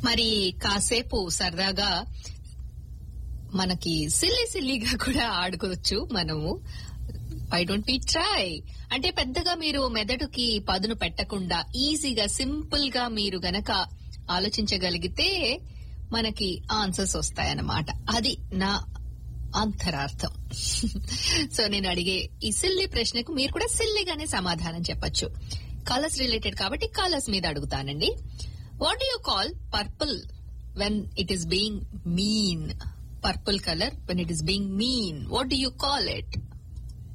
మరి కాసేపు సరదాగా మనకి సిల్లి సిల్లిగా కూడా ఆడుకోవచ్చు మనము ఐ డోంట్ బి ట్రై అంటే పెద్దగా మీరు మెదడుకి పదును పెట్టకుండా ఈజీగా సింపుల్ గా మీరు గనక ఆలోచించగలిగితే మనకి ఆన్సర్స్ వస్తాయన్నమాట అది నా అంతరార్థం సో నేను అడిగే ఈ సిల్లి ప్రశ్నకు మీరు కూడా సిల్లిగానే సమాధానం చెప్పొచ్చు కలర్స్ రిలేటెడ్ కాబట్టి కలర్స్ మీద అడుగుతానండి what you call purple when it is being mean purple colour when it is being mean what do you call it